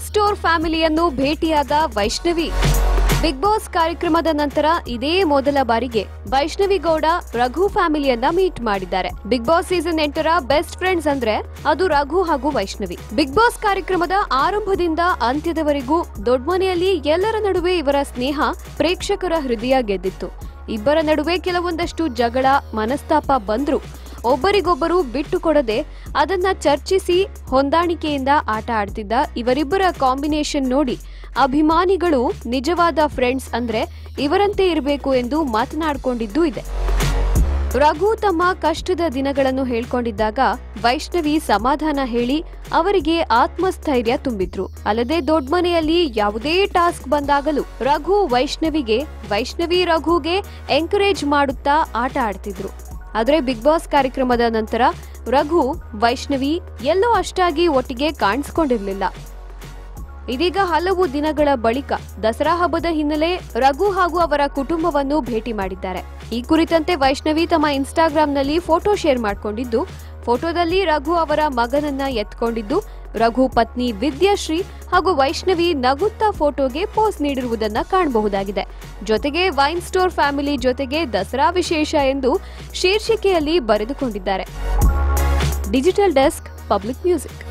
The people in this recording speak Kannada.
ಸ್ಟೋರ್ ಫ್ಯಾಮಿಲಿಯನ್ನು ಭೇಟಿಯಾದ ವೈಷ್ಣವಿ ಬಿಗ್ ಬಾಸ್ ಕಾರ್ಯಕ್ರಮದ ನಂತರ ಇದೇ ಮೊದಲ ಬಾರಿಗೆ ವೈಷ್ಣವಿ ಗೌಡ ರಘು ಫ್ಯಾಮಿಲಿಯನ್ನ ಮೀಟ್ ಮಾಡಿದ್ದಾರೆ ಬಿಗ್ ಬಾಸ್ ಸೀಸನ್ ಎಂಟರ ಬೆಸ್ಟ್ ಫ್ರೆಂಡ್ಸ್ ಅಂದ್ರೆ ಅದು ರಘು ಹಾಗೂ ವೈಷ್ಣವಿ ಬಿಗ್ ಬಾಸ್ ಕಾರ್ಯಕ್ರಮದ ಆರಂಭದಿಂದ ಅಂತ್ಯದವರೆಗೂ ದೊಡ್ಮನೆಯಲ್ಲಿ ಎಲ್ಲರ ನಡುವೆ ಇವರ ಸ್ನೇಹ ಪ್ರೇಕ್ಷಕರ ಹೃದಯ ಗೆದ್ದಿತ್ತು ಇಬ್ಬರ ನಡುವೆ ಕೆಲವೊಂದಷ್ಟು ಜಗಳ ಮನಸ್ತಾಪ ಬಂದ್ರು ಒಬ್ಬರಿಗೊಬ್ಬರು ಬಿಟ್ಟು ಕೊಡದೆ ಅದನ್ನ ಚರ್ಚಿಸಿ ಹೊಂದಾಣಿಕೆಯಿಂದ ಆಟ ಆಡ್ತಿದ್ದ ಇವರಿಬ್ಬರ ಕಾಂಬಿನೇಷನ್ ನೋಡಿ ಅಭಿಮಾನಿಗಳು ನಿಜವಾದ ಫ್ರೆಂಡ್ಸ್ ಅಂದ್ರೆ ಇವರಂತೆ ಇರಬೇಕು ಎಂದು ಮಾತನಾಡಿಕೊಂಡಿದ್ದೂ ಇದೆ ರಘು ತಮ್ಮ ಕಷ್ಟದ ದಿನಗಳನ್ನು ಹೇಳ್ಕೊಂಡಿದ್ದಾಗ ವೈಷ್ಣವಿ ಸಮಾಧಾನ ಹೇಳಿ ಅವರಿಗೆ ಆತ್ಮಸ್ಥೈರ್ಯ ತುಂಬಿದ್ರು ಅಲ್ಲದೆ ದೊಡ್ಮನೆಯಲ್ಲಿ ಯಾವುದೇ ಟಾಸ್ಕ್ ಬಂದಾಗಲೂ ರಘು ವೈಷ್ಣವಿಗೆ ವೈಷ್ಣವಿ ರಘುಗೆ ಎಂಕರೇಜ್ ಮಾಡುತ್ತಾ ಆಟ ಆಡ್ತಿದ್ರು ಆದ್ರೆ ಬಿಗ್ ಬಾಸ್ ಕಾರ್ಯಕ್ರಮದ ನಂತರ ರಘು ವೈಷ್ಣವಿ ಎಲ್ಲೋ ಅಷ್ಟಾಗಿ ಒಟ್ಟಿಗೆ ಕಾಣಿಸ್ಕೊಂಡಿರ್ಲಿಲ್ಲ ಇದೀಗ ಹಲವು ದಿನಗಳ ಬಳಿಕ ದಸರಾ ಹಬ್ಬದ ಹಿನ್ನೆಲೆ ರಘು ಹಾಗೂ ಅವರ ಕುಟುಂಬವನ್ನು ಭೇಟಿ ಮಾಡಿದ್ದಾರೆ ಈ ಕುರಿತಂತೆ ವೈಷ್ಣವಿ ತಮ್ಮ ಇನ್ಸ್ಟಾಗ್ರಾಂನಲ್ಲಿ ಫೋಟೋ ಶೇರ್ ಮಾಡಿಕೊಂಡಿದ್ದು ಫೋಟೋದಲ್ಲಿ ರಘು ಅವರ ಮಗನನ್ನ ಎತ್ಕೊಂಡಿದ್ದು ರಘು ಪತ್ನಿ ವಿದ್ಯಾಶ್ರೀ ಹಾಗೂ ವೈಷ್ಣವಿ ನಗುತ್ತಾ ಫೋಟೋಗೆ ಪೋಸ್ ನೀಡಿರುವುದನ್ನ ಕಾಣಬಹುದಾಗಿದೆ ಜೊತೆಗೆ ವೈನ್ ಸ್ಟೋರ್ ಫ್ಯಾಮಿಲಿ ಜೊತೆಗೆ ದಸರಾ ವಿಶೇಷ ಎಂದು ಶೀರ್ಷಿಕೆಯಲ್ಲಿ ಬರೆದುಕೊಂಡಿದ್ದಾರೆ ಡಿಜಿಟಲ್ ಡೆಸ್ಕ್ ಪಬ್ಲಿಕ್ ಮ್ಯೂಸಿಕ್